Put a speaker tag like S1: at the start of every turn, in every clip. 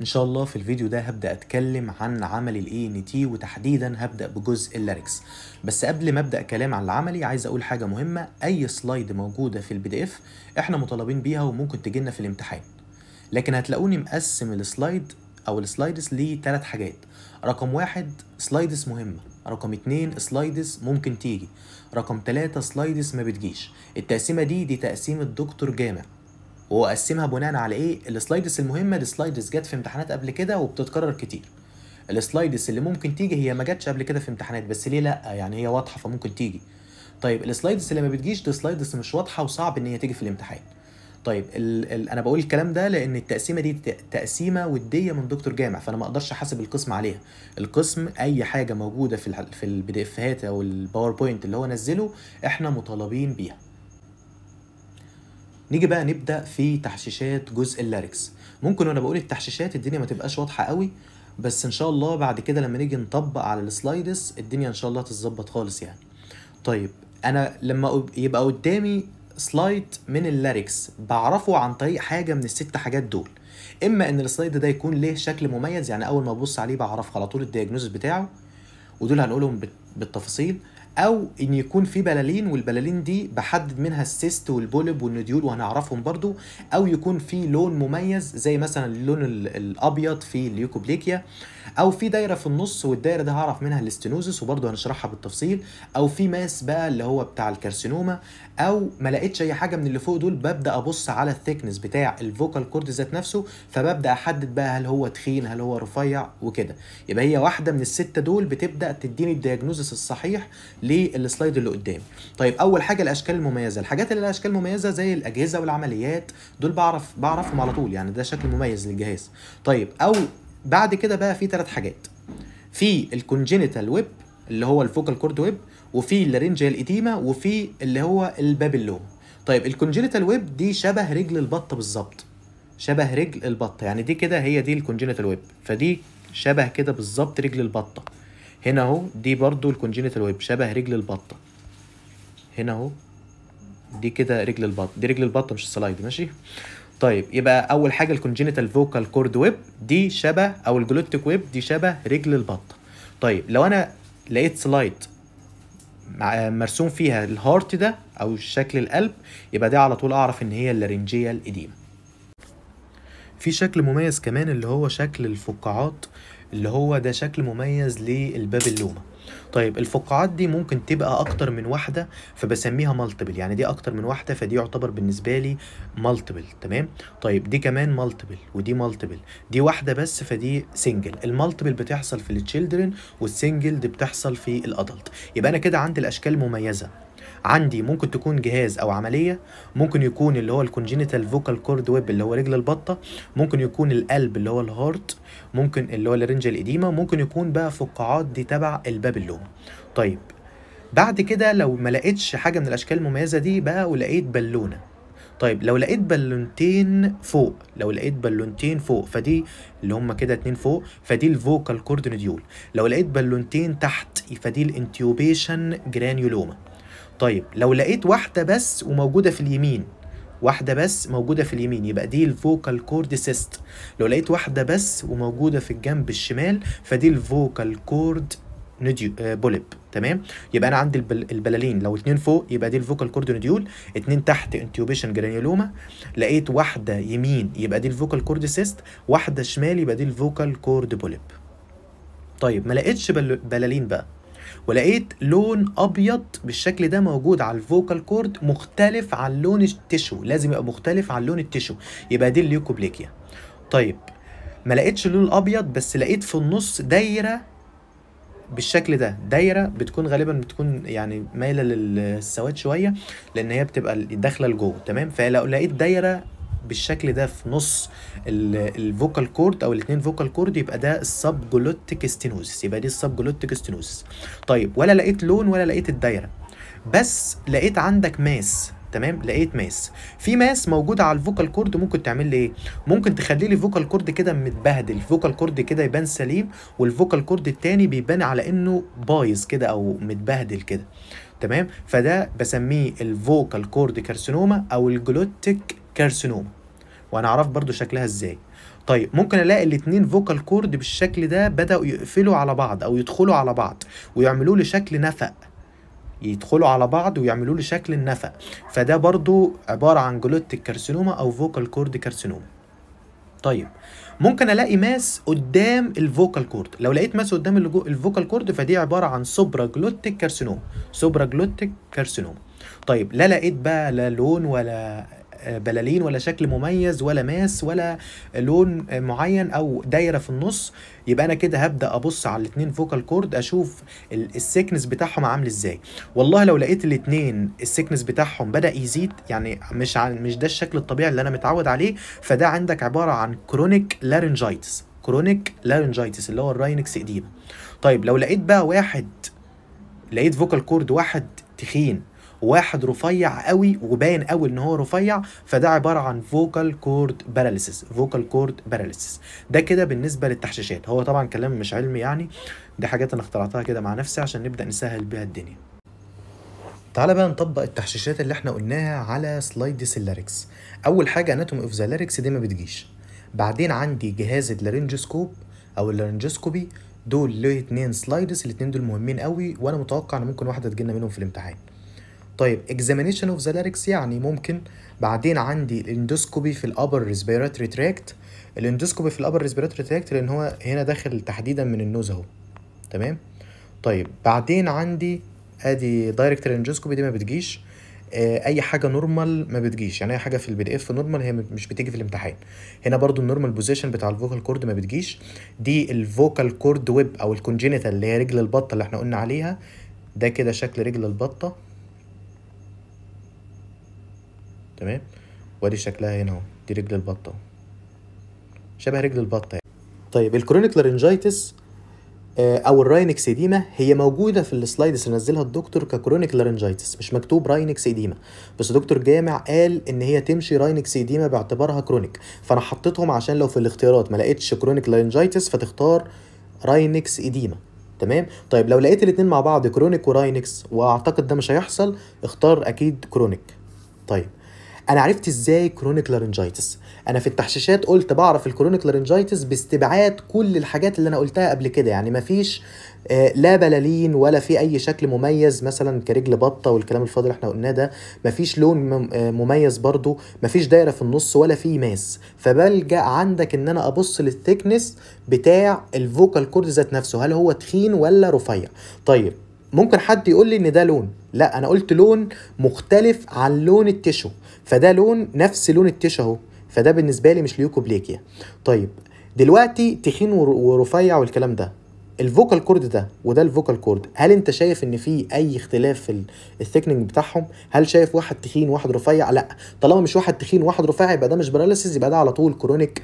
S1: ان شاء الله في الفيديو ده هبدا اتكلم عن عمل الاي ان تي وتحديدا هبدا بجزء اللاركس بس قبل ما ابدا كلام عن العملي عايز اقول حاجه مهمه اي سلايد موجوده في البي دي اف احنا مطالبين بيها وممكن تجينا في الامتحان لكن هتلاقوني مقسم السلايد او السلايدز لثلاث حاجات رقم واحد سلايدز مهمه رقم اتنين سلايدز ممكن تيجي رقم تلاتة سلايدز ما بتجيش التقسيمه دي دي تقسيمه دكتور جامع وهو قسمها بناء على ايه السلايدز المهمه دي سلايدز جت في امتحانات قبل كده وبتتكرر كتير السلايدز اللي ممكن تيجي هي ما جاتش قبل كده في امتحانات بس ليه لا يعني هي واضحه فممكن تيجي طيب السلايدز اللي ما بتجيش دي سلايدز مش واضحه وصعب ان هي تيجي في الامتحان طيب ال ال انا بقول الكلام ده لان التقسيمه دي ت- تقسيمه وديه من دكتور جامع فانا ما اقدرش احاسب القسم عليها القسم اي حاجه موجوده في ال في البي دي افات او الباوربوينت اللي هو نزله احنا مطالبين بيها نيجي بقى نبدا في تحشيشات جزء اللاركس ممكن وانا بقول التحشيشات الدنيا ما تبقاش واضحه قوي بس ان شاء الله بعد كده لما نيجي نطبق على السلايدز الدنيا ان شاء الله تتظبط خالص يعني طيب انا لما أب- يبقى قدامي سلايد من اللاركس بعرفه عن طريق حاجه من الست حاجات دول اما ان السلايد ده يكون له شكل مميز يعني اول ما ابص عليه بعرف على طول الدياجنوز بتاعه ودول هنقولهم بال- بالتفاصيل او ان يكون في بلالين والبلالين دي بحدد منها السيست والبولب والنديول وهنعرفهم برضو او يكون في لون مميز زي مثلا اللون ال- الابيض في اليوكوبليكيا او في دايره في النص والدايره دي هعرف منها الاستينوزس وبرضه هنشرحها بالتفصيل او في ماس بقى اللي هو بتاع الكارسينوما او ما لقيتش اي حاجه من اللي فوق دول ببدا ابص على الثيكنس بتاع الفوكال كورد ذات نفسه فببدا احدد بقى هل هو تخين هل هو رفيع وكده يبقى هي واحده من السته دول بتبدا تديني الدياجنوزس الصحيح للسلايد اللي قدامي طيب اول حاجه الاشكال المميزه الحاجات اللي لها اشكال مميزه زي الاجهزه والعمليات دول بعرف بعرفهم على طول يعني ده شكل مميز للجهاز طيب او بعد كده بقى في ثلاث حاجات في الكونجينيتال ويب اللي هو الفوكال كورد ويب وفي اللارنجيال ايديما وفي اللي هو البابلوم طيب الكونجينيتال ويب دي شبه رجل البطه بالظبط شبه رجل البطه يعني دي كده هي دي الكونجينيتال ويب فدي شبه كده بالظبط رجل البطه هنا اهو دي برضو الكونجينيتال ويب شبه رجل البطه هنا اهو دي كده رجل البطه دي رجل البطه مش السلايد ماشي طيب يبقى اول حاجه الكونجينيتال فوكال كورد ويب دي شبه او الجلوتيك ويب دي شبه رجل البطه طيب لو انا لقيت سلايد مع- مرسوم فيها الهارت ده او شكل القلب يبقى ده على طول اعرف ان هي اللارنجيال اديما في شكل مميز كمان اللي هو شكل الفقاعات اللي هو ده شكل مميز للبابلوما طيب الفقاعات دي ممكن تبقى اكتر من واحده فبسميها مالتيبل يعني دي اكتر من واحده فدي يعتبر بالنسبه لي مالتيبل تمام طيب دي كمان مالتيبل ودي مالتيبل دي واحده بس فدي سنجل المالتيبل بتحصل في التشيلدرن والسنجل دي بتحصل في الادلت يبقى انا كده عندي الاشكال مميزه عندي ممكن تكون جهاز او عمليه ممكن يكون اللي هو الكونجينيتال فوكال كورد ويب اللي هو رجل البطه ممكن يكون القلب اللي هو الهارت ممكن اللي هو اللارنجال ايديما ممكن يكون بقى فقاعات دي تبع البابلوما طيب بعد كده لو ما لقيتش حاجه من الاشكال المميزه دي بقى ولقيت بالونه طيب لو لقيت بالونتين فوق لو لقيت بالونتين فوق فدي اللي هم كده اتنين فوق فدي الفوكال كورد نديول لو لقيت بالونتين تحت فدي الانتيوبيشن جرانيولوما طيب لو لقيت واحده بس وموجوده في اليمين واحدة بس موجودة في اليمين يبقى دي الفوكال كورد سيست لو لقيت واحدة بس وموجودة في الجنب الشمال فدي الفوكال كورد نديو آه بوليب تمام يبقى انا عندي البل... البلالين لو اتنين فوق يبقى دي الفوكال كورد نديول اتنين تحت انتيوبيشن جرانيولوما لقيت واحدة يمين يبقى دي الفوكال كورد سيست واحدة شمال يبقى دي الفوكال كورد بوليب طيب ما لقيتش بل... بلالين بقى ولقيت لون ابيض بالشكل ده موجود على الفوكال كورد مختلف عن لون التشو لازم يبقى مختلف عن لون التشو يبقى دي الليوكوبليكيا طيب ما لقيتش اللون الابيض بس لقيت في النص دايره بالشكل ده دايره بتكون غالبا بتكون يعني مايله للسواد شويه لان هي بتبقى داخله لجوه تمام فلو لقيت دايره بالشكل ده في نص الفوكال كورد او الاثنين فوكال كورد يبقى ده السب جلوتيك ستينوزس يبقى دي السب جلوتيك ستينوزس طيب ولا لقيت لون ولا لقيت الدايره بس لقيت عندك ماس تمام لقيت ماس في ماس موجوده على الفوكال كورد ممكن تعمل لي ايه ممكن تخلي لي فوكال كورد كده متبهدل الفوكال كورد كده يبان سليم والفوكال كورد التاني بيبان على انه بايظ كده او متبهدل كده تمام فده بسميه الفوكال كورد كارسينوما او الجلوتيك كارسينوما وهنعرف برضو شكلها ازاي طيب ممكن الاقي الاتنين فوكال كورد بالشكل ده بداوا يقفلوا على بعض او يدخلوا على بعض ويعملوا لي شكل نفق يدخلوا على بعض ويعملوا لي شكل النفق فده برضو عباره عن جلوتيك كارسينوما او فوكال كورد كارسينوما طيب ممكن الاقي ماس قدام الفوكال كورد لو لقيت ماس قدام الجو- الفوكال كورد فدي عباره عن سوبرا جلوتيك كارسينوما سوبرا جلوتيك كارسينوما طيب لا لقيت بقى لا لون ولا آه، بلالين ولا شكل مميز ولا ماس ولا لون آه، معين او دايره في النص يبقى انا كده هبدا ابص على الاثنين فوكال كورد اشوف ال- السيكنس بتاعهم عامل ازاي والله لو لقيت الاثنين السيكنس بتاعهم بدا يزيد يعني مش عن مش ده الشكل الطبيعي اللي انا متعود عليه فده عندك عباره عن كرونيك لارنجايتس كرونيك لارنجايتس اللي هو الراينكس اديما طيب لو لقيت بقى واحد لقيت فوكال كورد واحد تخين وواحد رفيع قوي وباين قوي ان هو رفيع فده عباره عن فوكال كورد باراليسيس فوكال كورد باراليسيس ده كده بالنسبه للتحشيشات هو طبعا كلام مش علمي يعني دي حاجات انا اخترعتها كده مع نفسي عشان نبدا نسهل بيها الدنيا تعالى بقى نطبق التحشيشات اللي احنا قلناها على سلايد سيلاريكس اول حاجه اناتومي اوف ذا لاريكس دي ما بتجيش بعدين عندي جهاز اللارنجوسكوب او اللارنجوسكوبي دول له اتنين سلايدز الاتنين دول مهمين قوي وانا متوقع ان ممكن واحده تجينا منهم في الامتحان طيب examination اوف ذا لاريكس يعني ممكن بعدين عندي الاندوسكوبي في الابر ريسبيراتوري تراكت الاندوسكوبي في الابر ريسبيراتوري تراكت لان هو هنا داخل تحديدا من النوز اهو تمام طيب بعدين عندي ادي دايركت لارنجوسكوبي دي ما بتجيش آه، اي حاجه نورمال ما بتجيش يعني اي حاجه في البي دي اف نورمال هي مش بتيجي في الامتحان هنا برضو النورمال بوزيشن بتاع الفوكال كورد ما بتجيش دي الفوكال كورد ويب او الكونجينيتال اللي هي رجل البطه اللي احنا قلنا عليها ده كده شكل رجل البطه تمام وادي شكلها هنا اهو دي رجل البطه اهو. شبه رجل البطه يعني. طيب الكرونيك لارنجايتس آه، او الراينكس ايديما هي موجوده في السلايدز اللي نزلها الدكتور ككرونيك لارنجايتس مش مكتوب راينكس ايديما بس دكتور جامع قال ان هي تمشي راينكس ايديما باعتبارها كرونيك فانا حطيتهم عشان لو في الاختيارات ما لقيتش كرونيك لارنجايتس فتختار راينكس ايديما تمام طيب لو لقيت الاتنين مع بعض كرونيك وراينكس واعتقد ده مش هيحصل اختار اكيد كرونيك طيب انا عرفت ازاي كرونيك لارنجايتس انا في التحشيشات قلت بعرف الكرونيك لارنجايتس باستبعاد كل الحاجات اللي انا قلتها قبل كده يعني مفيش آه، لا بلالين ولا في اي شكل مميز مثلا كرجل بطه والكلام الفاضي اللي احنا قلناه ده مفيش لون مم- آه، مميز برضو مفيش دايره في النص ولا في ماس فبلجا عندك ان انا ابص للثيكنس بتاع الفوكال كورد ذات نفسه هل هو تخين ولا رفيع طيب ممكن حد يقول لي ان ده لون لا انا قلت لون مختلف عن لون التشو فده لون نفس لون التشو اهو فده بالنسبه لي مش ليوكوبليكيا طيب دلوقتي تخين ور- ورفيع والكلام ده الفوكال كورد ده وده الفوكال كورد هل انت شايف ان في اي اختلاف في الثيكننج بتاعهم هل شايف واحد تخين واحد رفيع لا طالما مش واحد تخين وواحد رفيع يبقى ده مش باراليسيس يبقى ده على طول كرونيك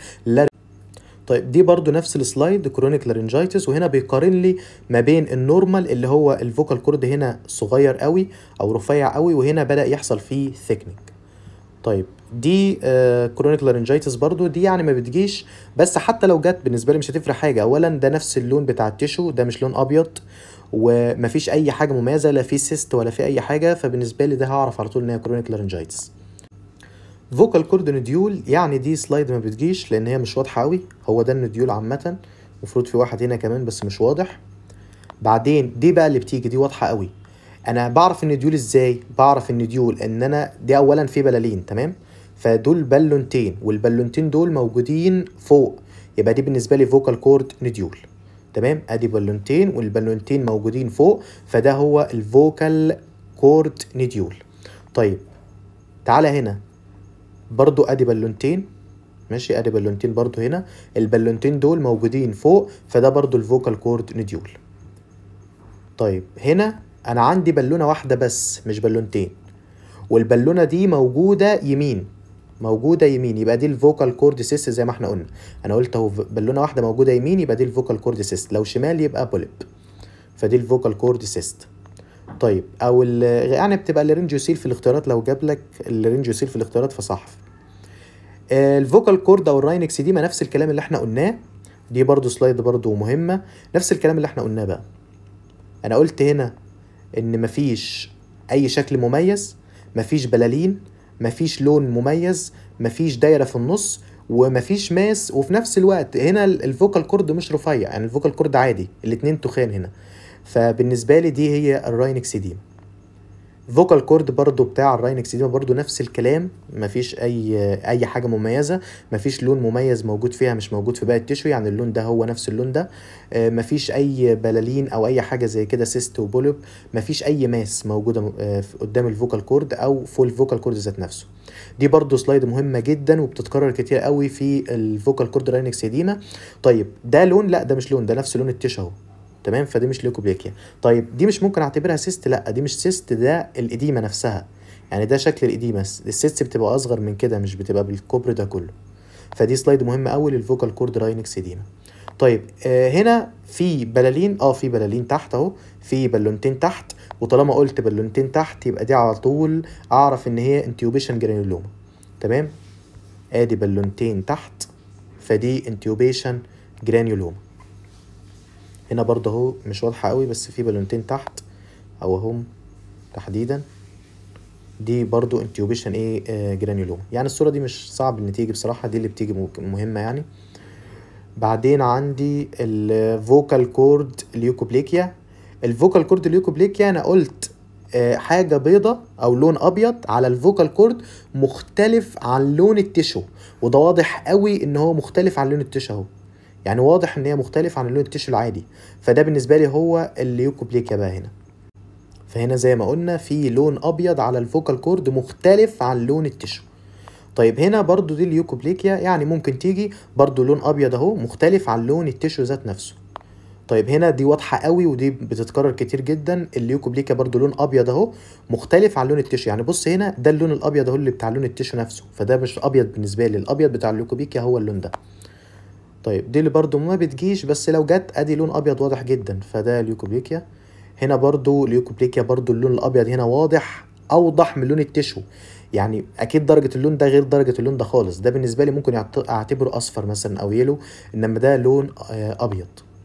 S1: طيب دي برضو نفس السلايد كرونيك لارنجايتس وهنا بيقارن لي ما بين النورمال اللي هو الفوكال كورد هنا صغير قوي او رفيع قوي وهنا بدأ يحصل فيه ثيكنينج طيب دي آه كرونيك لارنجايتس برضو دي يعني ما بتجيش بس حتى لو جت بالنسبه لي مش هتفرق حاجه اولا ده نفس اللون بتاع التيشو ده مش لون ابيض ومفيش اي حاجه مميزه لا في سيست ولا في اي حاجه فبالنسبه لي ده هعرف على طول ان هي كرونيك لارنجايتس فوكال كورد نديول يعني دي سلايد ما بتجيش لان هي مش واضحه قوي هو ده النديول عامه المفروض في واحد هنا كمان بس مش واضح بعدين دي بقى اللي بتيجي دي واضحه قوي انا بعرف النديول ازاي بعرف النديول ان انا دي اولا في بلالين تمام فدول بالونتين والبالونتين دول موجودين فوق يبقى دي بالنسبه لي فوكال كورد نديول تمام ادي بالونتين والبالونتين موجودين فوق فده هو الفوكال كورد نديول طيب تعالى هنا برضو ادي بالونتين ماشي ادي بالونتين برضو هنا البالونتين دول موجودين فوق فده برضو الفوكال كورد نديول طيب هنا انا عندي بالونه واحده بس مش بالونتين والبالونه دي موجوده يمين موجوده يمين يبقى دي الفوكال كورد سيست زي ما احنا قلنا انا قلت اهو بالونه واحده موجوده يمين يبقى دي الفوكال كورد سيست لو شمال يبقى بوليب فدي الفوكال كورد سيست طيب او ال- يعني بتبقى الرينجيوسيل في الاختيارات لو جاب لك الرينجيوسيل في الاختيارات فصح آه، الفوكال كورد او الراينكس دي ما نفس الكلام اللي احنا قلناه دي برضو سلايد برضو مهمه نفس الكلام اللي احنا قلناه بقى انا قلت هنا ان مفيش اي شكل مميز مفيش بلالين مفيش لون مميز مفيش دايره في النص ومفيش ماس وفي نفس الوقت هنا ال- الفوكال كورد مش رفيع يعني الفوكال كورد عادي الاتنين تخان هنا فبالنسبه لي دي هي الراينكسيديما فوكال كورد برضو بتاع الراينكسيديما برضو نفس الكلام مفيش اي اي حاجه مميزه مفيش لون مميز موجود فيها مش موجود في باقي التشو يعني اللون ده هو نفس اللون ده آه، مفيش اي بلالين او اي حاجه زي كده سيست وبوليب مفيش اي ماس موجوده آه، في- قدام الفوكال كورد او فوق الفوكال كورد ذات نفسه دي برضو سلايد مهمه جدا وبتتكرر كتير قوي في الفوكال كورد راينكسيديما طيب ده لون لا ده مش لون ده نفس لون التشو اهو تمام فدي مش ليوكوبليكيا طيب دي مش ممكن اعتبرها سيست لا دي مش سيست ده الاديمه نفسها يعني ده شكل الاديمه السيست بتبقى اصغر من كده مش بتبقى بالكبر ده كله فدي سلايد مهمه قوي للفوكال كورد راينكس اديما طيب آه هنا في بلالين اه في بلالين تحت اهو في بالونتين تحت وطالما قلت بالونتين تحت يبقى دي على طول اعرف ان هي انتيوبيشن جرانيولوما تمام ادي بالونتين تحت فدي انتيوبيشن جرانيولوما هنا برضه اهو مش واضحه قوي بس في بالونتين تحت او هم تحديدا دي برضو انتيوبيشن ايه آه جرانيولوما يعني الصوره دي مش صعب ان تيجي بصراحه دي اللي بتيجي ممكن- مهمه يعني بعدين عندي الفوكال كورد ليوكوبليكيا الفوكال كورد ليوكوبليكيا انا قلت آه، حاجه بيضة او لون ابيض على الفوكال كورد مختلف عن لون التشو وده واضح قوي ان هو مختلف عن لون التشو اهو يعني واضح ان هي مختلف عن لون التشو العادي فده بالنسبه لي هو الليوكوبليكيا بقى هنا فهنا زي ما قلنا في لون ابيض على الفوكال كورد مختلف عن لون التشو طيب هنا برضو دي اليوكوبليكيا يعني ممكن تيجي برضو لون ابيض اهو مختلف عن لون التشو ذات نفسه طيب هنا دي واضحه قوي ودي بتتكرر كتير جدا الليوكوبليكيا برضو لون ابيض اهو مختلف عن لون التشو يعني بص هنا ده اللون الابيض اهو اللي بتاع لون التشو نفسه فده مش ابيض بالنسبه لي الابيض بتاع الليوكوبليكيا هو اللون ده طيب دي اللي برضو ما بتجيش بس لو جت ادي لون ابيض واضح جدا فده ليوكوبليكيا هنا برضو ليوكوبليكيا برضو اللون الابيض هنا واضح اوضح من لون التشو يعني اكيد درجه اللون ده غير درجه اللون ده خالص ده بالنسبه لي ممكن يعت- اعتبره اصفر مثلا او يلو انما ده لون آه، ابيض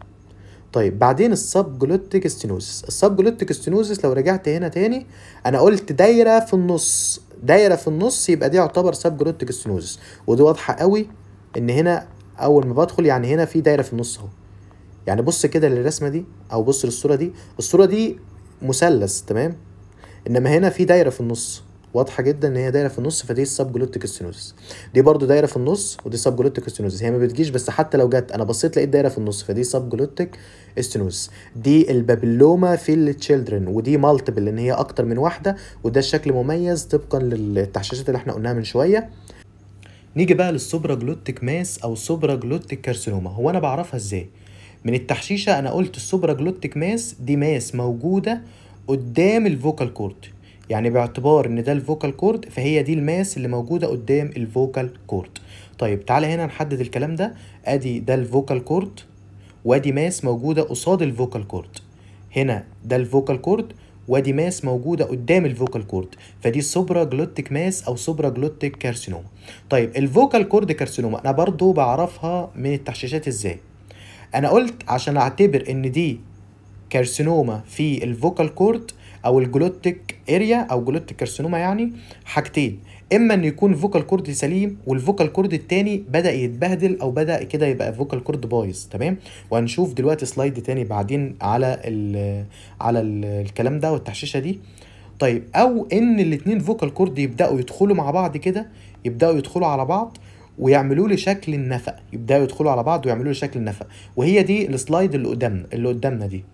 S1: طيب بعدين السب جلوتيك ستينوزس السب جلوتيك ستينوزس لو رجعت هنا تاني انا قلت دايره في النص دايره في النص يبقى دي يعتبر سب جلوتيك ستينوزس ودي واضحه قوي ان هنا اول ما بدخل يعني هنا في دايره في النص اهو يعني بص كده للرسمه دي او بص للصوره دي الصوره دي مثلث تمام انما هنا في دايره في النص واضحه جدا ان هي دايره في النص فدي السب جلوتيك ستينوزس دي برضو دايره في النص ودي سب جلوتيك ستينوزس هي ما بتجيش بس حتى لو جت انا بصيت لقيت دايره في النص فدي سب جلوتيك ستينوزس دي البابيلوما في التشيلدرن ودي مالتيبل لان هي اكتر من واحده وده الشكل مميز طبقا للتحشيشات اللي احنا قلناها من شويه نيجي بقى للسوبرا جلوتيك ماس او سوبرا جلوتيك كارسينوما هو انا بعرفها ازاي من التحشيشه انا قلت السوبرا جلوتيك ماس دي ماس موجوده قدام الفوكال كورد يعني باعتبار ان ده الفوكال كورد فهي دي الماس اللي موجوده قدام الفوكال كورد طيب تعالى هنا نحدد الكلام ده ادي ده الفوكال كورد وادي ماس موجوده قصاد الفوكال كورد هنا ده الفوكال كورد وادي ماس موجوده قدام الفوكال كورد فدي سوبرا جلوتيك ماس او سوبرا جلوتيك كارسينوما طيب الفوكال كورد كارسينوما انا برضو بعرفها من التحشيشات ازاي انا قلت عشان اعتبر ان دي كارسينوما في الفوكال كورد او الجلوتيك اريا او جلوتيك كارسينوما يعني حاجتين اما ان يكون الفوكال كورد سليم والفوكال كورد التاني بدا يتبهدل او بدا كده يبقى الفوكال كورد بايظ تمام وهنشوف دلوقتي سلايد تاني بعدين على ال على ال الكلام ده والتحشيشه دي طيب او ان الاتنين فوكال كورد يبداوا يدخلوا مع بعض كده يبداوا يدخلوا على بعض ويعملوا لي شكل النفق يبداوا يدخلوا على بعض ويعملوا لي شكل النفق وهي دي السلايد اللي قدامنا اللي قدامنا دي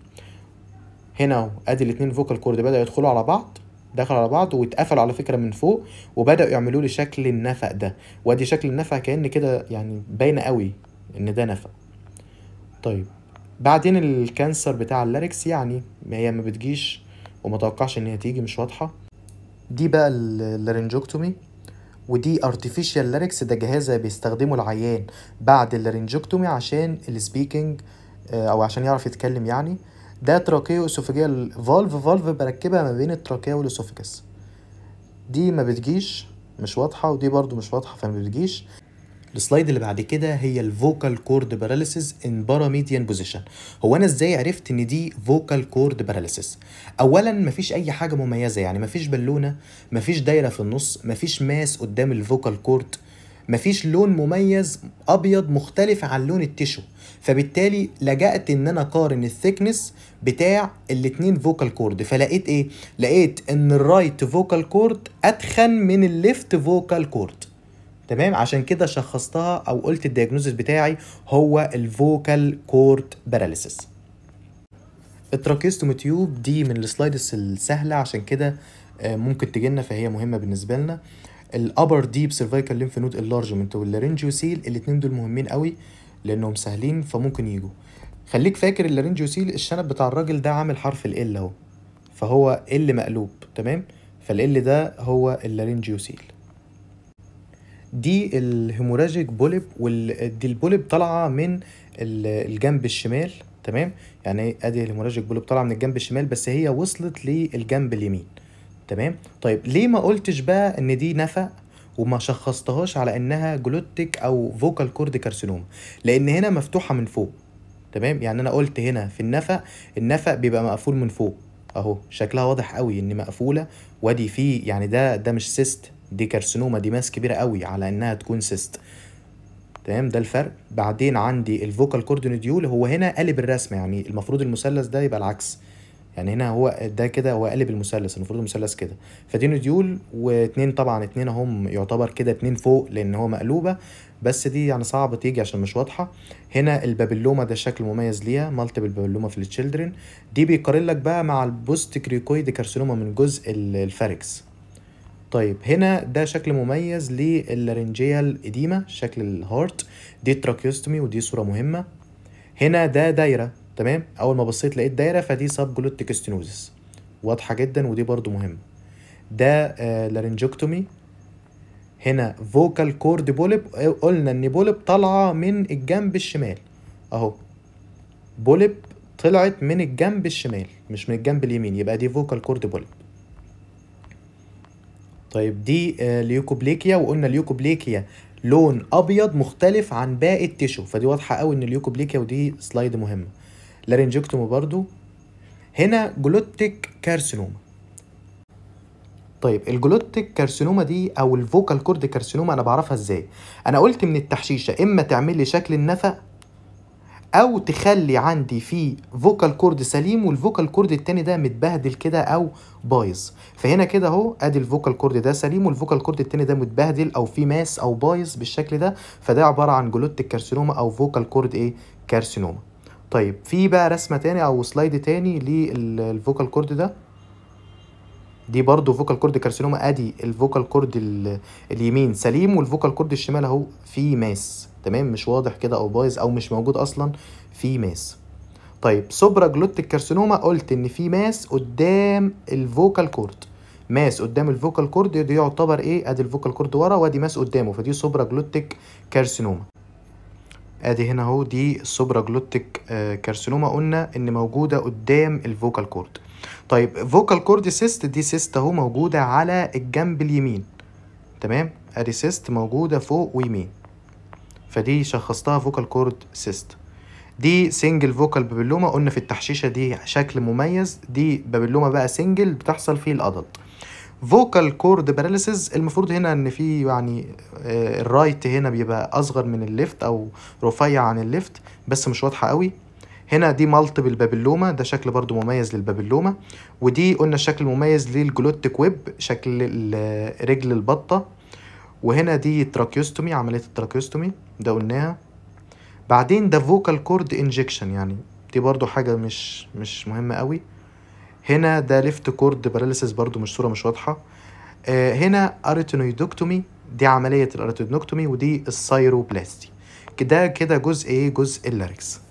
S1: هنا اهو ادي الاتنين فوكال كورد بداوا يدخلوا على بعض دخلوا على بعض واتقفلوا على فكره من فوق وبداوا يعملوا لي شكل النفق ده وادي شكل النفق كان كده يعني باينه قوي ان ده نفق طيب بعدين الكانسر بتاع اللاركس يعني هي ما بتجيش وما توقعش ان هي تيجي مش واضحه دي بقى اللارنجوكتومي ودي ارتفيشال لاركس ده جهاز بيستخدمه العيان بعد اللارنجوكتومي عشان السبيكنج او عشان يعرف يتكلم يعني ده تراكيو اسوفيجيال فالف فالف بركبها ما بين التراكية والاسوفيجاس دي ما بتجيش مش واضحة ودي برضو مش واضحة فما بتجيش السلايد اللي بعد كده هي الفوكال كورد باراليسيس ان باراميديان بوزيشن هو انا ازاي عرفت ان دي فوكال كورد باراليسيس اولا مفيش اي حاجه مميزه يعني مفيش بالونه مفيش دايره في النص مفيش ماس قدام الفوكال كورد مفيش لون مميز ابيض مختلف عن لون التيشو فبالتالي لجأت ان انا اقارن الثيكنس بتاع الاتنين فوكال كورد فلقيت ايه لقيت ان الرايت فوكال كورد اتخن من الليفت فوكال كورد تمام عشان كده شخصتها او قلت الدياجنوزس بتاعي هو الفوكال كورد باراليسيس التراكيستومي تيوب دي من السلايدز السهله عشان كده آه، ممكن تجينا فهي مهمه بالنسبه لنا الابر ديب سيرفايكال ليمف نود انلارجمنت واللارنجيوسيل الاتنين دول مهمين قوي لانهم سهلين فممكن يجوا خليك فاكر اللارنجيوسيل الشنب بتاع الراجل ده عامل حرف ال اهو فهو ال مقلوب تمام فال ده هو اللارنجيوسيل دي الهيموراجيك بوليب ودي البوليب طالعه من ال- الجنب الشمال تمام يعني ادي الهيموراجيك بوليب طالعه من الجنب الشمال بس هي وصلت للجنب اليمين تمام طيب ليه ما قلتش بقى ان دي نفق وما شخصتهاش على انها جلوتيك او فوكال كورد كارسينوم لان هنا مفتوحه من فوق تمام يعني انا قلت هنا في النفق النفق بيبقى مقفول من فوق اهو شكلها واضح قوي ان مقفوله وادي فيه يعني ده ده مش سيست دي كارسينوما دي ماس كبيره قوي على انها تكون سيست تمام ده الفرق بعدين عندي الفوكال كورد نوديول هو هنا قلب الرسمه يعني المفروض المثلث ده يبقى العكس يعني هنا هو ده كده هو قلب المثلث المفروض المثلث كده فدي نوديول واتنين طبعا اتنين هم يعتبر كده اتنين فوق لان هو مقلوبه بس دي يعني صعب تيجي عشان مش واضحه هنا البابلوما ده شكل مميز ليها مالتيبل بابلوما في التشيلدرن دي بيقارن لك بقى مع البوست كريكويد كارسينوما من جزء ال- الفاركس طيب هنا ده شكل مميز للارنجيال اديما شكل الهارت دي تراكيوستومي ودي صوره مهمه هنا ده دايره تمام اول ما بصيت لقيت دايره فدي سب جلوتيك ستينوزس واضحه جدا ودي برضو مهمه ده آه لارنجوكتومي هنا فوكال كورد بوليب قلنا ان بوليب طالعه من الجنب الشمال اهو بوليب طلعت من الجنب الشمال مش من الجنب اليمين يبقى دي فوكال كورد بوليب طيب دي آه، ليوكوبليكيا وقلنا ليوكوبليكيا لون ابيض مختلف عن باقي التيشو فدي واضحه قوي ان ليوكوبليكيا ودي سلايد مهمه لارنجكتومي برضو هنا جلوتيك كارسينوما طيب الجلوتيك كارسينوما دي او الفوكال كورد كارسينوما انا بعرفها ازاي انا قلت من التحشيشه اما تعمل لي شكل النفق او تخلي عندي فيه فوكال كورد سليم والفوكال كورد التاني ده متبهدل كده او بايظ فهنا كده اهو ادي الفوكال كورد ده سليم والفوكال كورد التاني ده متبهدل او فيه ماس او بايظ بالشكل ده فده عباره عن جلوتيك كارسينوما او فوكال كورد ايه كارسينوما طيب في بقى رسمه تاني او سلايد تاني للفوكال كورد ده دي برضو فوكال كورد كارسينوما ادي الفوكال كورد ال- اليمين سليم والفوكال كورد الشمال اهو فيه ماس تمام مش واضح كده او بايظ او مش موجود اصلا في ماس طيب سوبرا جلوتيك كارسينوما قلت ان في ماس قدام الفوكال كورد ماس قدام الفوكال كورد دي يعتبر ايه ادي الفوكال كورد ورا وادي ماس قدامه فدي سوبرا جلوتيك كارسينوما ادي هنا اهو دي السوبرا جلوتيك آه، كارسينوما قلنا ان موجوده قدام الفوكال كورد طيب فوكال كورد سيست دي سيست اهو موجوده على الجنب اليمين تمام ادي سيست موجوده فوق ويمين فدي شخصتها فوكال كورد سيست دي سنجل فوكال بابلوما قلنا في التحشيشه دي شكل مميز دي بابلوما بقى سنجل بتحصل في الادلت فوكال كورد باراليسيس المفروض هنا ان في يعني آه، الرايت هنا بيبقى اصغر من الليفت او رفيع عن الليفت بس مش واضحه قوي هنا دي مالتيبل بابلوما ده شكل برضو مميز للبابلوما ودي قلنا الشكل المميز للجلوتيك ويب شكل ال- رجل البطه وهنا دي تراكيوستومي عمليه التراكيوستومي ده قلناها بعدين ده فوكال كورد انجكشن يعني دي برضو حاجه مش مش مهمه قوي هنا ده ليفت كورد باراليسيس برضو مش صوره مش واضحه آه هنا اريتينويدوكتومي دي عمليه الاريتينوكتومي ودي السايروبلاستي كده كده جزء ايه جزء اللاركس